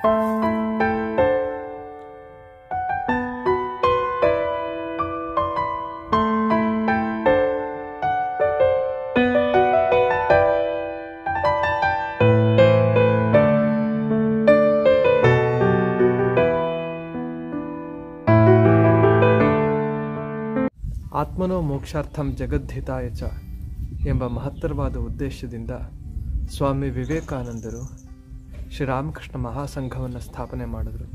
ಆತ್ಮನೋ ಮೋಕ್ಷಾರ್ಥಂ ಜಗದ್ಧಿತಾಯ ಚ ಎಂಬ ಮಹತ್ತರವಾದ ಉದ್ದೇಶದಿಂದ ಸ್ವಾಮಿ ವಿವೇಕಾನಂದರು ಶ್ರೀರಾಮಕೃಷ್ಣ ಮಹಾಸಂಘವನ್ನು ಸ್ಥಾಪನೆ ಮಾಡಿದರು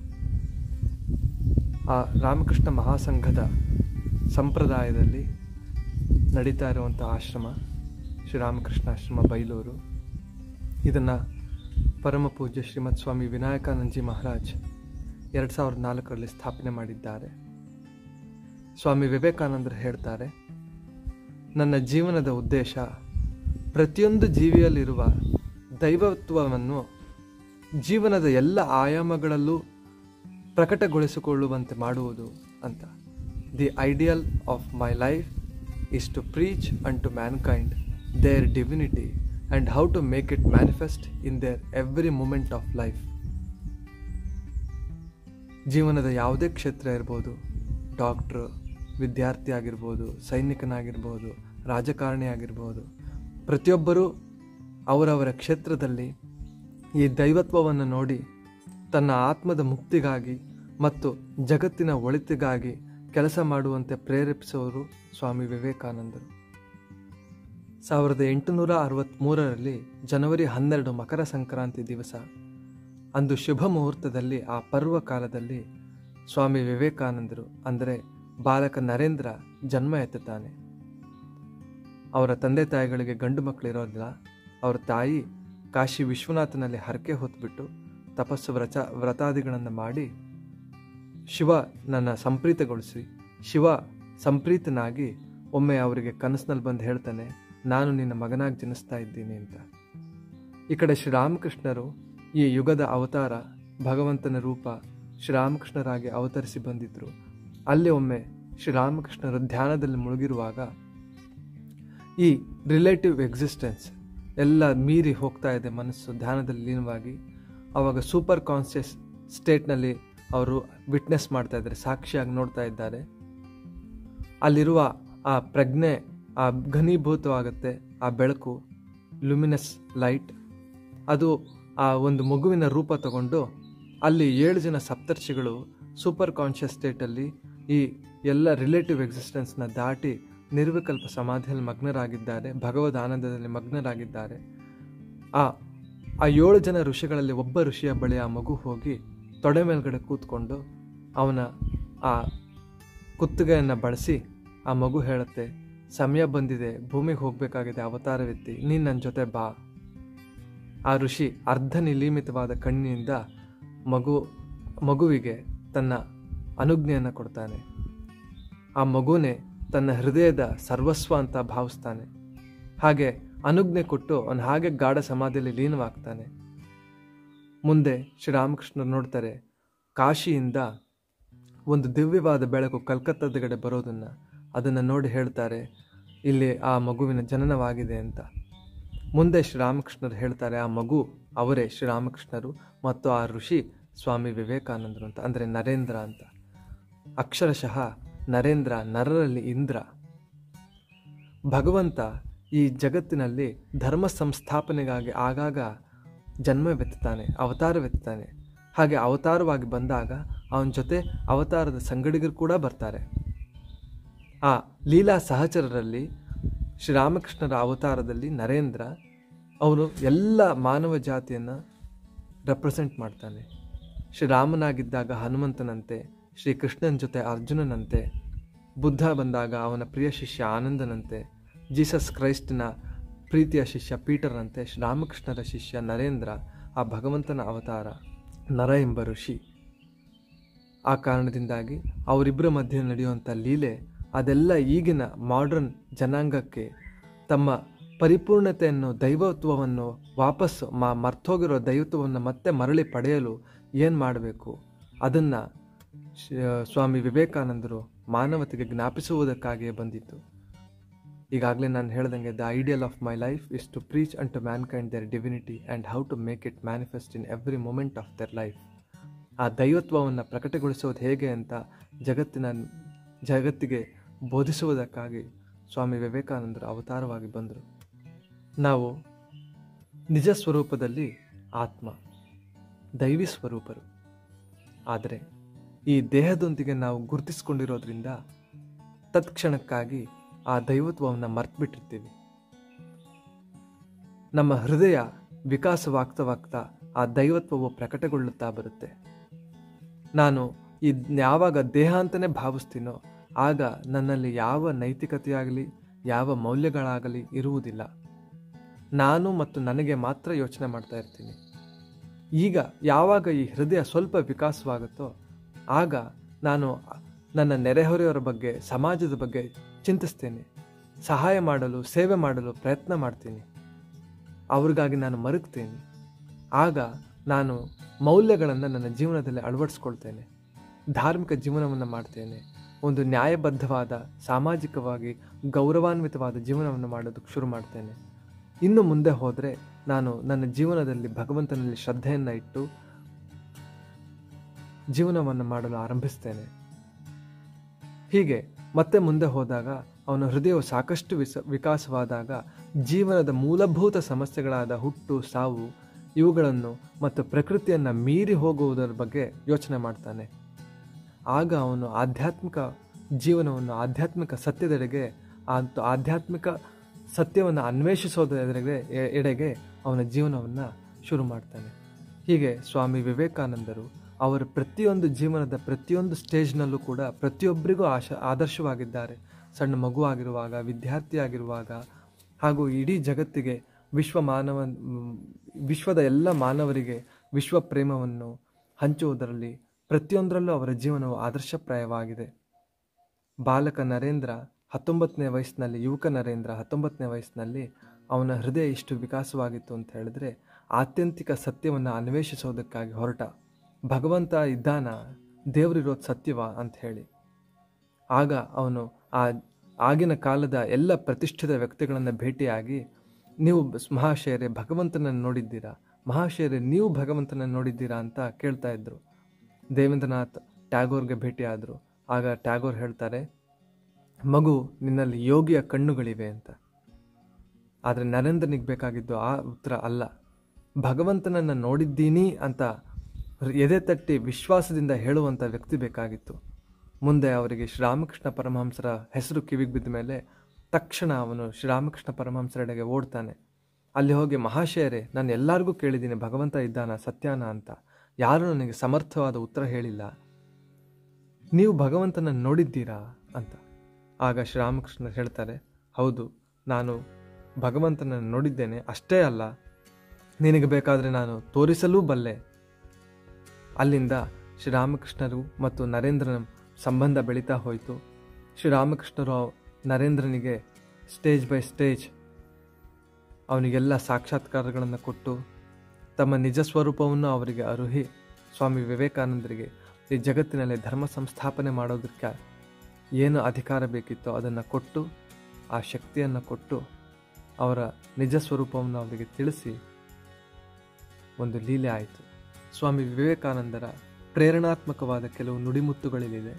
ಆ ರಾಮಕೃಷ್ಣ ಮಹಾಸಂಘದ ಸಂಪ್ರದಾಯದಲ್ಲಿ ನಡೀತಾ ಇರುವಂಥ ಆಶ್ರಮ ಶ್ರೀರಾಮಕೃಷ್ಣ ಆಶ್ರಮ ಬೈಲೂರು ಇದನ್ನು ಪರಮ ಪೂಜ್ಯ ಶ್ರೀಮತ್ ಸ್ವಾಮಿ ವಿನಾಯಕಾನಂದಜಿ ಮಹಾರಾಜ್ ಎರಡು ಸಾವಿರದ ನಾಲ್ಕರಲ್ಲಿ ಸ್ಥಾಪನೆ ಮಾಡಿದ್ದಾರೆ ಸ್ವಾಮಿ ವಿವೇಕಾನಂದರು ಹೇಳ್ತಾರೆ ನನ್ನ ಜೀವನದ ಉದ್ದೇಶ ಪ್ರತಿಯೊಂದು ಜೀವಿಯಲ್ಲಿರುವ ದೈವತ್ವವನ್ನು ಜೀವನದ ಎಲ್ಲ ಆಯಾಮಗಳಲ್ಲೂ ಪ್ರಕಟಗೊಳಿಸಿಕೊಳ್ಳುವಂತೆ ಮಾಡುವುದು ಅಂತ the ideal of my life is to preach and to mankind their divinity and how to make it manifest in their every moment of life ಜೀವನದ ಯಾವುದೇ ಕ್ಷೇತ್ರ ಇರ್ಬೋದು ಡಾಕ್ಟ್ರು ವಿದ್ಯಾರ್ಥಿ ಆಗಿರ್ಬೋದು ಸೈನಿಕನಾಗಿರ್ಬೋದು ರಾಜಕಾರಣಿ ಆಗಿರ್ಬೋದು ಪ್ರತಿಯೊಬ್ಬರೂ ಅವರವರ ಕ್ಷೇತ್ರದಲ್ಲಿ ಈ ದೈವತ್ವವನ್ನು ನೋಡಿ ತನ್ನ ಆತ್ಮದ ಮುಕ್ತಿಗಾಗಿ ಮತ್ತು ಜಗತ್ತಿನ ಒಳಿತಿಗಾಗಿ ಕೆಲಸ ಮಾಡುವಂತೆ ಪ್ರೇರೇಪಿಸುವವರು ಸ್ವಾಮಿ ವಿವೇಕಾನಂದರು ಸಾವಿರದ ಎಂಟುನೂರ ಅರವತ್ತ್ಮೂರರಲ್ಲಿ ಜನವರಿ ಹನ್ನೆರಡು ಮಕರ ಸಂಕ್ರಾಂತಿ ದಿವಸ ಅಂದು ಶುಭ ಮುಹೂರ್ತದಲ್ಲಿ ಆ ಪರ್ವ ಕಾಲದಲ್ಲಿ ಸ್ವಾಮಿ ವಿವೇಕಾನಂದರು ಅಂದರೆ ಬಾಲಕ ನರೇಂದ್ರ ಜನ್ಮ ಎತ್ತುತ್ತಾನೆ ಅವರ ತಂದೆ ತಾಯಿಗಳಿಗೆ ಗಂಡು ಮಕ್ಕಳಿರೋದಿಲ್ಲ ಅವರ ತಾಯಿ ಕಾಶಿ ವಿಶ್ವನಾಥನಲ್ಲಿ ಹರಕೆ ಹೊತ್ಬಿಟ್ಟು ತಪಸ್ಸು ವ್ರತ ವ್ರತಾದಿಗಳನ್ನು ಮಾಡಿ ಶಿವ ನನ್ನ ಸಂಪ್ರೀತಗೊಳಿಸಿ ಶಿವ ಸಂಪ್ರೀತನಾಗಿ ಒಮ್ಮೆ ಅವರಿಗೆ ಕನಸಿನಲ್ಲಿ ಬಂದು ಹೇಳ್ತಾನೆ ನಾನು ನಿನ್ನ ಮಗನಾಗಿ ಜನಿಸ್ತಾ ಇದ್ದೀನಿ ಅಂತ ಈ ಕಡೆ ಶ್ರೀರಾಮಕೃಷ್ಣರು ಈ ಯುಗದ ಅವತಾರ ಭಗವಂತನ ರೂಪ ಶ್ರೀರಾಮಕೃಷ್ಣರಾಗಿ ಅವತರಿಸಿ ಬಂದಿದ್ದರು ಅಲ್ಲಿ ಒಮ್ಮೆ ಶ್ರೀರಾಮಕೃಷ್ಣರು ಧ್ಯಾನದಲ್ಲಿ ಮುಳುಗಿರುವಾಗ ಈ ರಿಲೇಟಿವ್ ಎಕ್ಸಿಸ್ಟೆನ್ಸ್ ಎಲ್ಲ ಮೀರಿ ಹೋಗ್ತಾ ಇದೆ ಮನಸ್ಸು ಧ್ಯಾನದಲ್ಲಿ ಲೀನವಾಗಿ ಆವಾಗ ಸೂಪರ್ ಕಾನ್ಷಿಯಸ್ ಸ್ಟೇಟ್ನಲ್ಲಿ ಅವರು ವಿಟ್ನೆಸ್ ಮಾಡ್ತಾ ಇದ್ದಾರೆ ಸಾಕ್ಷಿಯಾಗಿ ನೋಡ್ತಾ ಇದ್ದಾರೆ ಅಲ್ಲಿರುವ ಆ ಪ್ರಜ್ಞೆ ಆ ಘನೀಭೂತವಾಗುತ್ತೆ ಆ ಬೆಳಕು ಲುಮಿನಸ್ ಲೈಟ್ ಅದು ಆ ಒಂದು ಮಗುವಿನ ರೂಪ ತಗೊಂಡು ಅಲ್ಲಿ ಏಳು ಜನ ಸಪ್ತರ್ಷಿಗಳು ಸೂಪರ್ ಕಾನ್ಷಿಯಸ್ ಸ್ಟೇಟಲ್ಲಿ ಈ ಎಲ್ಲ ರಿಲೇಟಿವ್ ಎಕ್ಸಿಸ್ಟೆನ್ಸ್ನ ದಾಟಿ ನಿರ್ವಿಕಲ್ಪ ಸಮಾಧಿಯಲ್ಲಿ ಮಗ್ನರಾಗಿದ್ದಾರೆ ಭಗವದ್ ಆನಂದದಲ್ಲಿ ಮಗ್ನರಾಗಿದ್ದಾರೆ ಆ ಆ ಏಳು ಜನ ಋಷಿಗಳಲ್ಲಿ ಒಬ್ಬ ಋಷಿಯ ಬಳಿ ಆ ಮಗು ಹೋಗಿ ತೊಡೆ ಮೇಲ್ಗಡೆ ಕೂತ್ಕೊಂಡು ಅವನ ಆ ಕುತ್ತಿಗೆಯನ್ನು ಬಳಸಿ ಆ ಮಗು ಹೇಳುತ್ತೆ ಸಮಯ ಬಂದಿದೆ ಭೂಮಿಗೆ ಹೋಗಬೇಕಾಗಿದೆ ಅವತಾರವೆತ್ತಿ ನೀನು ನನ್ನ ಜೊತೆ ಬಾ ಆ ಋಷಿ ಅರ್ಧ ನಿಲೀಮಿತವಾದ ಕಣ್ಣಿನಿಂದ ಮಗು ಮಗುವಿಗೆ ತನ್ನ ಅನುಜ್ಞೆಯನ್ನು ಕೊಡ್ತಾನೆ ಆ ಮಗುನೇ ತನ್ನ ಹೃದಯದ ಸರ್ವಸ್ವ ಅಂತ ಭಾವಿಸ್ತಾನೆ ಹಾಗೆ ಅನುಜ್ಞೆ ಕೊಟ್ಟು ಅವನು ಹಾಗೆ ಗಾಢ ಸಮಾಧಿಯಲ್ಲಿ ಲೀನವಾಗ್ತಾನೆ ಮುಂದೆ ಶ್ರೀರಾಮಕೃಷ್ಣರು ನೋಡ್ತಾರೆ ಕಾಶಿಯಿಂದ ಒಂದು ದಿವ್ಯವಾದ ಬೆಳಕು ಕಲ್ಕತ್ತಾದ ಕಡೆ ಬರೋದನ್ನು ಅದನ್ನು ನೋಡಿ ಹೇಳ್ತಾರೆ ಇಲ್ಲಿ ಆ ಮಗುವಿನ ಜನನವಾಗಿದೆ ಅಂತ ಮುಂದೆ ಶ್ರೀರಾಮಕೃಷ್ಣರು ಹೇಳ್ತಾರೆ ಆ ಮಗು ಅವರೇ ಶ್ರೀರಾಮಕೃಷ್ಣರು ಮತ್ತು ಆ ಋಷಿ ಸ್ವಾಮಿ ವಿವೇಕಾನಂದರು ಅಂತ ಅಂದರೆ ನರೇಂದ್ರ ಅಂತ ಅಕ್ಷರಶಃ ನರೇಂದ್ರ ನರರಲ್ಲಿ ಇಂದ್ರ ಭಗವಂತ ಈ ಜಗತ್ತಿನಲ್ಲಿ ಧರ್ಮ ಸಂಸ್ಥಾಪನೆಗಾಗಿ ಆಗಾಗ ಜನ್ಮವೆತ್ತಾನೆ ಅವತಾರವೆತ್ತಾನೆ ಹಾಗೆ ಅವತಾರವಾಗಿ ಬಂದಾಗ ಅವನ ಜೊತೆ ಅವತಾರದ ಸಂಗಡಿಗರು ಕೂಡ ಬರ್ತಾರೆ ಆ ಲೀಲಾ ಸಹಚರರಲ್ಲಿ ಶ್ರೀರಾಮಕೃಷ್ಣರ ಅವತಾರದಲ್ಲಿ ನರೇಂದ್ರ ಅವನು ಎಲ್ಲ ಮಾನವ ಜಾತಿಯನ್ನು ರೆಪ್ರೆಸೆಂಟ್ ಮಾಡ್ತಾನೆ ಶ್ರೀರಾಮನಾಗಿದ್ದಾಗ ಹನುಮಂತನಂತೆ ಶ್ರೀಕೃಷ್ಣನ ಜೊತೆ ಅರ್ಜುನನಂತೆ ಬುದ್ಧ ಬಂದಾಗ ಅವನ ಪ್ರಿಯ ಶಿಷ್ಯ ಆನಂದನಂತೆ ಜೀಸಸ್ ಕ್ರೈಸ್ಟ್ನ ಪ್ರೀತಿಯ ಶಿಷ್ಯ ಪೀಟರ್ನಂತೆ ಶ್ರೀರಾಮಕೃಷ್ಣರ ಶಿಷ್ಯ ನರೇಂದ್ರ ಆ ಭಗವಂತನ ಅವತಾರ ನರ ಎಂಬ ಋಷಿ ಆ ಕಾರಣದಿಂದಾಗಿ ಅವರಿಬ್ಬರ ಮಧ್ಯೆ ನಡೆಯುವಂಥ ಲೀಲೆ ಅದೆಲ್ಲ ಈಗಿನ ಮಾಡರ್ನ್ ಜನಾಂಗಕ್ಕೆ ತಮ್ಮ ಪರಿಪೂರ್ಣತೆಯನ್ನು ದೈವತ್ವವನ್ನು ವಾಪಸ್ಸು ಮ ಮರ್ತೋಗಿರೋ ದೈವತ್ವವನ್ನು ಮತ್ತೆ ಮರಳಿ ಪಡೆಯಲು ಏನು ಮಾಡಬೇಕು ಅದನ್ನು ಸ್ವಾಮಿ ವಿವೇಕಾನಂದರು ಮಾನವತೆಗೆ ಜ್ಞಾಪಿಸುವುದಕ್ಕಾಗಿಯೇ ಬಂದಿತ್ತು ಈಗಾಗಲೇ ನಾನು ಹೇಳ್ದಂಗೆ the ideal of my life is to preach and to mankind their divinity and how to make it manifest in every moment of their life ಆ ದೈವತ್ವವನ್ನು ಪ್ರಕಟಗೊಳಿಸೋದು ಹೇಗೆ ಅಂತ ಜಗತ್ತಿನ ಜಗತ್ತಿಗೆ ಬೋಧಿಸುವುದಕ್ಕಾಗಿ ಸ್ವಾಮಿ ವಿವೇಕಾನಂದರು ಅವತಾರವಾಗಿ ಬಂದರು ನಾವು ನಿಜ ಸ್ವರೂಪದಲ್ಲಿ ಆತ್ಮ ದೈವಿ ಸ್ವರೂಪರು ಆದರೆ ಈ ದೇಹದೊಂದಿಗೆ ನಾವು ಗುರುತಿಸ್ಕೊಂಡಿರೋದ್ರಿಂದ ತತ್ಕ್ಷಣಕ್ಕಾಗಿ ಆ ದೈವತ್ವವನ್ನು ಮರ್ತ್ಬಿಟ್ಟಿರ್ತೀವಿ ನಮ್ಮ ಹೃದಯ ವಿಕಾಸವಾಗ್ತಾ ಆ ದೈವತ್ವವು ಪ್ರಕಟಗೊಳ್ಳುತ್ತಾ ಬರುತ್ತೆ ನಾನು ಈ ಯಾವಾಗ ದೇಹ ಅಂತಲೇ ಭಾವಿಸ್ತೀನೋ ಆಗ ನನ್ನಲ್ಲಿ ಯಾವ ನೈತಿಕತೆಯಾಗಲಿ ಯಾವ ಮೌಲ್ಯಗಳಾಗಲಿ ಇರುವುದಿಲ್ಲ ನಾನು ಮತ್ತು ನನಗೆ ಮಾತ್ರ ಯೋಚನೆ ಮಾಡ್ತಾ ಇರ್ತೀನಿ ಈಗ ಯಾವಾಗ ಈ ಹೃದಯ ಸ್ವಲ್ಪ ವಿಕಾಸವಾಗುತ್ತೋ ಆಗ ನಾನು ನನ್ನ ನೆರೆಹೊರೆಯವರ ಬಗ್ಗೆ ಸಮಾಜದ ಬಗ್ಗೆ ಚಿಂತಿಸ್ತೇನೆ ಸಹಾಯ ಮಾಡಲು ಸೇವೆ ಮಾಡಲು ಪ್ರಯತ್ನ ಮಾಡ್ತೀನಿ ಅವ್ರಿಗಾಗಿ ನಾನು ಮರುಗ್ತೇನೆ ಆಗ ನಾನು ಮೌಲ್ಯಗಳನ್ನು ನನ್ನ ಜೀವನದಲ್ಲಿ ಅಳವಡಿಸ್ಕೊಳ್ತೇನೆ ಧಾರ್ಮಿಕ ಜೀವನವನ್ನು ಮಾಡ್ತೇನೆ ಒಂದು ನ್ಯಾಯಬದ್ಧವಾದ ಸಾಮಾಜಿಕವಾಗಿ ಗೌರವಾನ್ವಿತವಾದ ಜೀವನವನ್ನು ಮಾಡೋದಕ್ಕೆ ಶುರು ಮಾಡ್ತೇನೆ ಇನ್ನು ಮುಂದೆ ಹೋದರೆ ನಾನು ನನ್ನ ಜೀವನದಲ್ಲಿ ಭಗವಂತನಲ್ಲಿ ಶ್ರದ್ಧೆಯನ್ನು ಇಟ್ಟು ಜೀವನವನ್ನು ಮಾಡಲು ಆರಂಭಿಸ್ತೇನೆ ಹೀಗೆ ಮತ್ತೆ ಮುಂದೆ ಹೋದಾಗ ಅವನ ಹೃದಯವು ಸಾಕಷ್ಟು ವಿಸ ವಿಕಾಸವಾದಾಗ ಜೀವನದ ಮೂಲಭೂತ ಸಮಸ್ಯೆಗಳಾದ ಹುಟ್ಟು ಸಾವು ಇವುಗಳನ್ನು ಮತ್ತು ಪ್ರಕೃತಿಯನ್ನು ಮೀರಿ ಹೋಗುವುದರ ಬಗ್ಗೆ ಯೋಚನೆ ಮಾಡ್ತಾನೆ ಆಗ ಅವನು ಆಧ್ಯಾತ್ಮಿಕ ಜೀವನವನ್ನು ಆಧ್ಯಾತ್ಮಿಕ ಸತ್ಯದೆಡೆಗೆ ಮತ್ತು ಆಧ್ಯಾತ್ಮಿಕ ಸತ್ಯವನ್ನು ಅನ್ವೇಷಿಸೋದೆಡೆಗೆ ಎಡೆಗೆ ಅವನ ಜೀವನವನ್ನು ಶುರು ಮಾಡ್ತಾನೆ ಹೀಗೆ ಸ್ವಾಮಿ ವಿವೇಕಾನಂದರು ಅವರ ಪ್ರತಿಯೊಂದು ಜೀವನದ ಪ್ರತಿಯೊಂದು ಸ್ಟೇಜ್ನಲ್ಲೂ ಕೂಡ ಪ್ರತಿಯೊಬ್ಬರಿಗೂ ಆಶ ಆದರ್ಶವಾಗಿದ್ದಾರೆ ಸಣ್ಣ ಮಗು ಆಗಿರುವಾಗ ವಿದ್ಯಾರ್ಥಿ ಆಗಿರುವಾಗ ಹಾಗೂ ಇಡೀ ಜಗತ್ತಿಗೆ ವಿಶ್ವ ಮಾನವ ವಿಶ್ವದ ಎಲ್ಲ ಮಾನವರಿಗೆ ವಿಶ್ವ ಪ್ರೇಮವನ್ನು ಹಂಚುವುದರಲ್ಲಿ ಪ್ರತಿಯೊಂದರಲ್ಲೂ ಅವರ ಜೀವನವು ಆದರ್ಶಪ್ರಾಯವಾಗಿದೆ ಬಾಲಕ ನರೇಂದ್ರ ಹತ್ತೊಂಬತ್ತನೇ ವಯಸ್ಸಿನಲ್ಲಿ ಯುವಕ ನರೇಂದ್ರ ಹತ್ತೊಂಬತ್ತನೇ ವಯಸ್ಸಿನಲ್ಲಿ ಅವನ ಹೃದಯ ಇಷ್ಟು ವಿಕಾಸವಾಗಿತ್ತು ಅಂತ ಹೇಳಿದ್ರೆ ಆತ್ಯಂತಿಕ ಸತ್ಯವನ್ನು ಅನ್ವೇಷಿಸೋದಕ್ಕಾಗಿ ಹೊರಟ ಭಗವಂತ ಇದ್ದಾನ ದೇವರಿರೋದು ಸತ್ಯವ ಅಂತ ಹೇಳಿ ಆಗ ಅವನು ಆ ಆಗಿನ ಕಾಲದ ಎಲ್ಲ ಪ್ರತಿಷ್ಠಿತ ವ್ಯಕ್ತಿಗಳನ್ನು ಭೇಟಿಯಾಗಿ ನೀವು ಮಹಾಶಯರೇ ಭಗವಂತನನ್ನು ನೋಡಿದ್ದೀರಾ ಮಹಾಶಯರೇ ನೀವು ಭಗವಂತನನ್ನು ನೋಡಿದ್ದೀರಾ ಅಂತ ಕೇಳ್ತಾ ಇದ್ರು ದೇವೇಂದ್ರನಾಥ್ ಟ್ಯಾಗೋರ್ಗೆ ಭೇಟಿಯಾದರು ಆಗ ಟ್ಯಾಗೋರ್ ಹೇಳ್ತಾರೆ ಮಗು ನಿನ್ನಲ್ಲಿ ಯೋಗಿಯ ಕಣ್ಣುಗಳಿವೆ ಅಂತ ಆದರೆ ನರೇಂದ್ರನಿಗೆ ಬೇಕಾಗಿದ್ದು ಆ ಉತ್ತರ ಅಲ್ಲ ಭಗವಂತನನ್ನು ನೋಡಿದ್ದೀನಿ ಅಂತ ಎದೆ ತಟ್ಟಿ ವಿಶ್ವಾಸದಿಂದ ಹೇಳುವಂಥ ವ್ಯಕ್ತಿ ಬೇಕಾಗಿತ್ತು ಮುಂದೆ ಅವರಿಗೆ ಶ್ರೀರಾಮಕೃಷ್ಣ ಪರಮಹಂಸರ ಹೆಸರು ಕಿವಿಗೆ ಬಿದ್ದ ಮೇಲೆ ತಕ್ಷಣ ಅವನು ಶ್ರೀರಾಮಕೃಷ್ಣ ಪರಮಹಂಸರೆಡೆಗೆ ಓಡ್ತಾನೆ ಅಲ್ಲಿ ಹೋಗಿ ಮಹಾಶಯರೇ ನಾನು ಎಲ್ಲರಿಗೂ ಕೇಳಿದ್ದೀನಿ ಭಗವಂತ ಇದ್ದಾನ ಸತ್ಯಾನ ಅಂತ ಯಾರೂ ನನಗೆ ಸಮರ್ಥವಾದ ಉತ್ತರ ಹೇಳಿಲ್ಲ ನೀವು ಭಗವಂತನನ್ನು ನೋಡಿದ್ದೀರಾ ಅಂತ ಆಗ ಶ್ರೀರಾಮಕೃಷ್ಣ ಹೇಳ್ತಾರೆ ಹೌದು ನಾನು ಭಗವಂತನನ್ನು ನೋಡಿದ್ದೇನೆ ಅಷ್ಟೇ ಅಲ್ಲ ನಿನಗೆ ಬೇಕಾದರೆ ನಾನು ತೋರಿಸಲೂ ಬಲ್ಲೆ ಅಲ್ಲಿಂದ ಶ್ರೀರಾಮಕೃಷ್ಣರು ಮತ್ತು ನರೇಂದ್ರನ ಸಂಬಂಧ ಬೆಳೀತಾ ಹೋಯಿತು ಶ್ರೀರಾಮಕೃಷ್ಣರು ನರೇಂದ್ರನಿಗೆ ಸ್ಟೇಜ್ ಬೈ ಸ್ಟೇಜ್ ಅವನಿಗೆಲ್ಲ ಸಾಕ್ಷಾತ್ಕಾರಗಳನ್ನು ಕೊಟ್ಟು ತಮ್ಮ ನಿಜ ಸ್ವರೂಪವನ್ನು ಅವರಿಗೆ ಅರುಹಿ ಸ್ವಾಮಿ ವಿವೇಕಾನಂದರಿಗೆ ಈ ಜಗತ್ತಿನಲ್ಲಿ ಧರ್ಮ ಸಂಸ್ಥಾಪನೆ ಮಾಡೋದಕ್ಕೆ ಏನು ಅಧಿಕಾರ ಬೇಕಿತ್ತೋ ಅದನ್ನು ಕೊಟ್ಟು ಆ ಶಕ್ತಿಯನ್ನು ಕೊಟ್ಟು ಅವರ ನಿಜ ಸ್ವರೂಪವನ್ನು ಅವರಿಗೆ ತಿಳಿಸಿ ಒಂದು ಲೀಲೆ ಆಯಿತು ಸ್ವಾಮಿ ವಿವೇಕಾನಂದರ ಪ್ರೇರಣಾತ್ಮಕವಾದ ಕೆಲವು ನುಡಿಮುತ್ತುಗಳಿಲ್ಲಿದೆ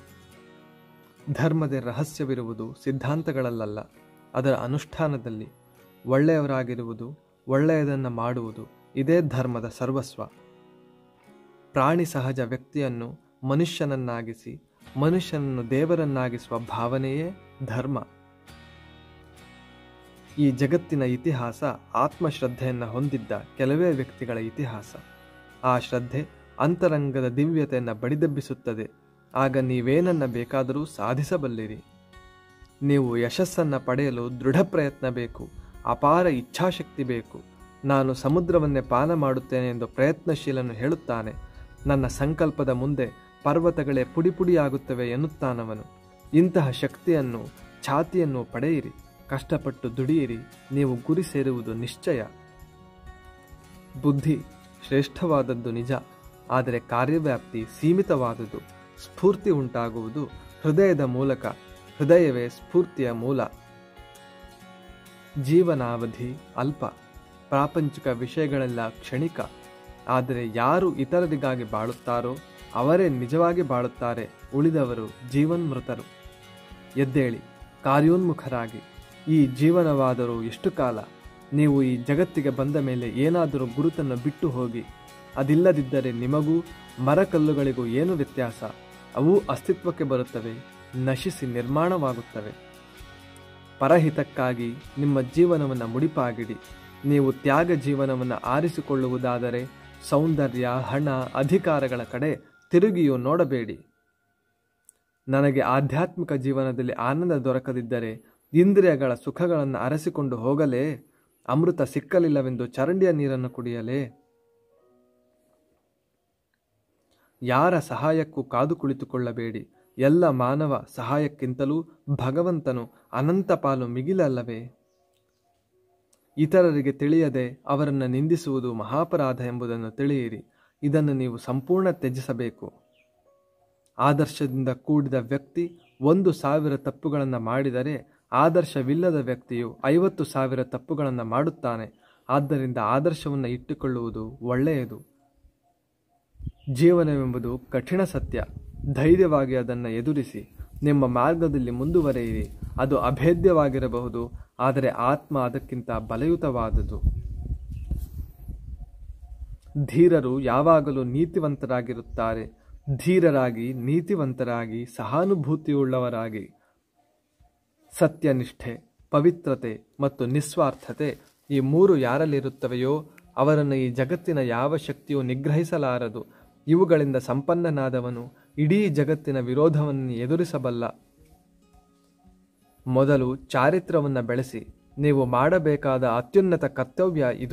ಧರ್ಮದ ರಹಸ್ಯವಿರುವುದು ಸಿದ್ಧಾಂತಗಳಲ್ಲ ಅದರ ಅನುಷ್ಠಾನದಲ್ಲಿ ಒಳ್ಳೆಯವರಾಗಿರುವುದು ಒಳ್ಳೆಯದನ್ನು ಮಾಡುವುದು ಇದೇ ಧರ್ಮದ ಸರ್ವಸ್ವ ಪ್ರಾಣಿ ಸಹಜ ವ್ಯಕ್ತಿಯನ್ನು ಮನುಷ್ಯನನ್ನಾಗಿಸಿ ಮನುಷ್ಯನನ್ನು ದೇವರನ್ನಾಗಿಸುವ ಭಾವನೆಯೇ ಧರ್ಮ ಈ ಜಗತ್ತಿನ ಇತಿಹಾಸ ಆತ್ಮಶ್ರದ್ಧೆಯನ್ನು ಹೊಂದಿದ್ದ ಕೆಲವೇ ವ್ಯಕ್ತಿಗಳ ಇತಿಹಾಸ ಆ ಶ್ರದ್ಧೆ ಅಂತರಂಗದ ದಿವ್ಯತೆಯನ್ನು ಬಡಿದೆಬ್ಬಿಸುತ್ತದೆ ಆಗ ನೀವೇನನ್ನ ಬೇಕಾದರೂ ಸಾಧಿಸಬಲ್ಲಿರಿ ನೀವು ಯಶಸ್ಸನ್ನು ಪಡೆಯಲು ದೃಢ ಪ್ರಯತ್ನ ಬೇಕು ಅಪಾರ ಇಚ್ಛಾಶಕ್ತಿ ಬೇಕು ನಾನು ಸಮುದ್ರವನ್ನೇ ಪಾನ ಮಾಡುತ್ತೇನೆ ಎಂದು ಪ್ರಯತ್ನಶೀಲನು ಹೇಳುತ್ತಾನೆ ನನ್ನ ಸಂಕಲ್ಪದ ಮುಂದೆ ಪರ್ವತಗಳೇ ಪುಡಿ ಪುಡಿಯಾಗುತ್ತವೆ ಎನ್ನುತ್ತಾನವನು ಇಂತಹ ಶಕ್ತಿಯನ್ನು ಛಾತಿಯನ್ನು ಪಡೆಯಿರಿ ಕಷ್ಟಪಟ್ಟು ದುಡಿಯಿರಿ ನೀವು ಗುರಿ ಸೇರುವುದು ನಿಶ್ಚಯ ಬುದ್ಧಿ ಶ್ರೇಷ್ಠವಾದದ್ದು ನಿಜ ಆದರೆ ಕಾರ್ಯವ್ಯಾಪ್ತಿ ಸೀಮಿತವಾದುದು ಸ್ಫೂರ್ತಿ ಉಂಟಾಗುವುದು ಹೃದಯದ ಮೂಲಕ ಹೃದಯವೇ ಸ್ಫೂರ್ತಿಯ ಮೂಲ ಜೀವನಾವಧಿ ಅಲ್ಪ ಪ್ರಾಪಂಚಿಕ ವಿಷಯಗಳೆಲ್ಲ ಕ್ಷಣಿಕ ಆದರೆ ಯಾರು ಇತರರಿಗಾಗಿ ಬಾಳುತ್ತಾರೋ ಅವರೇ ನಿಜವಾಗಿ ಬಾಳುತ್ತಾರೆ ಉಳಿದವರು ಜೀವನ್ಮೃತರು ಎದ್ದೇಳಿ ಕಾರ್ಯೋನ್ಮುಖರಾಗಿ ಈ ಜೀವನವಾದರೂ ಎಷ್ಟು ಕಾಲ ನೀವು ಈ ಜಗತ್ತಿಗೆ ಬಂದ ಮೇಲೆ ಏನಾದರೂ ಗುರುತನ್ನು ಬಿಟ್ಟು ಹೋಗಿ ಅದಿಲ್ಲದಿದ್ದರೆ ನಿಮಗೂ ಮರಕಲ್ಲುಗಳಿಗೂ ಏನು ವ್ಯತ್ಯಾಸ ಅವು ಅಸ್ತಿತ್ವಕ್ಕೆ ಬರುತ್ತವೆ ನಶಿಸಿ ನಿರ್ಮಾಣವಾಗುತ್ತವೆ ಪರಹಿತಕ್ಕಾಗಿ ನಿಮ್ಮ ಜೀವನವನ್ನು ಮುಡಿಪಾಗಿಡಿ ನೀವು ತ್ಯಾಗ ಜೀವನವನ್ನು ಆರಿಸಿಕೊಳ್ಳುವುದಾದರೆ ಸೌಂದರ್ಯ ಹಣ ಅಧಿಕಾರಗಳ ಕಡೆ ತಿರುಗಿಯೂ ನೋಡಬೇಡಿ ನನಗೆ ಆಧ್ಯಾತ್ಮಿಕ ಜೀವನದಲ್ಲಿ ಆನಂದ ದೊರಕದಿದ್ದರೆ ಇಂದ್ರಿಯಗಳ ಸುಖಗಳನ್ನು ಅರಸಿಕೊಂಡು ಹೋಗಲೇ ಅಮೃತ ಸಿಕ್ಕಲಿಲ್ಲವೆಂದು ಚರಂಡಿಯ ನೀರನ್ನು ಕುಡಿಯಲೇ ಯಾರ ಸಹಾಯಕ್ಕೂ ಕಾದು ಕುಳಿತುಕೊಳ್ಳಬೇಡಿ ಎಲ್ಲ ಮಾನವ ಸಹಾಯಕ್ಕಿಂತಲೂ ಭಗವಂತನು ಅನಂತ ಪಾಲು ಮಿಗಿಲಲ್ಲವೇ ಇತರರಿಗೆ ತಿಳಿಯದೆ ಅವರನ್ನು ನಿಂದಿಸುವುದು ಮಹಾಪರಾಧ ಎಂಬುದನ್ನು ತಿಳಿಯಿರಿ ಇದನ್ನು ನೀವು ಸಂಪೂರ್ಣ ತ್ಯಜಿಸಬೇಕು ಆದರ್ಶದಿಂದ ಕೂಡಿದ ವ್ಯಕ್ತಿ ಒಂದು ಸಾವಿರ ತಪ್ಪುಗಳನ್ನು ಮಾಡಿದರೆ ಆದರ್ಶವಿಲ್ಲದ ವ್ಯಕ್ತಿಯು ಐವತ್ತು ಸಾವಿರ ತಪ್ಪುಗಳನ್ನು ಮಾಡುತ್ತಾನೆ ಆದ್ದರಿಂದ ಆದರ್ಶವನ್ನು ಇಟ್ಟುಕೊಳ್ಳುವುದು ಒಳ್ಳೆಯದು ಜೀವನವೆಂಬುದು ಕಠಿಣ ಸತ್ಯ ಧೈರ್ಯವಾಗಿ ಅದನ್ನು ಎದುರಿಸಿ ನಿಮ್ಮ ಮಾರ್ಗದಲ್ಲಿ ಮುಂದುವರೆಯಿರಿ ಅದು ಅಭೇದ್ಯವಾಗಿರಬಹುದು ಆದರೆ ಆತ್ಮ ಅದಕ್ಕಿಂತ ಬಲಯುತವಾದುದು ಧೀರರು ಯಾವಾಗಲೂ ನೀತಿವಂತರಾಗಿರುತ್ತಾರೆ ಧೀರರಾಗಿ ನೀತಿವಂತರಾಗಿ ಸಹಾನುಭೂತಿಯುಳ್ಳವರಾಗಿ ಸತ್ಯನಿಷ್ಠೆ ಪವಿತ್ರತೆ ಮತ್ತು ನಿಸ್ವಾರ್ಥತೆ ಈ ಮೂರು ಯಾರಲ್ಲಿರುತ್ತವೆಯೋ ಅವರನ್ನು ಈ ಜಗತ್ತಿನ ಯಾವ ಶಕ್ತಿಯೂ ನಿಗ್ರಹಿಸಲಾರದು ಇವುಗಳಿಂದ ಸಂಪನ್ನನಾದವನು ಇಡೀ ಜಗತ್ತಿನ ವಿರೋಧವನ್ನು ಎದುರಿಸಬಲ್ಲ ಮೊದಲು ಚಾರಿತ್ರವನ್ನು ಬೆಳೆಸಿ ನೀವು ಮಾಡಬೇಕಾದ ಅತ್ಯುನ್ನತ ಕರ್ತವ್ಯ ಇದು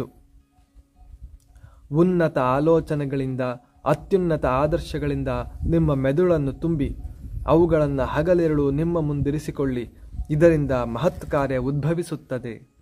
ಉನ್ನತ ಆಲೋಚನೆಗಳಿಂದ ಅತ್ಯುನ್ನತ ಆದರ್ಶಗಳಿಂದ ನಿಮ್ಮ ಮೆದುಳನ್ನು ತುಂಬಿ ಅವುಗಳನ್ನು ಹಗಲಿರುಳು ನಿಮ್ಮ ಮುಂದಿರಿಸಿಕೊಳ್ಳಿ ಇದರಿಂದ ಮಹತ್ ಕಾರ್ಯ ಉದ್ಭವಿಸುತ್ತದೆ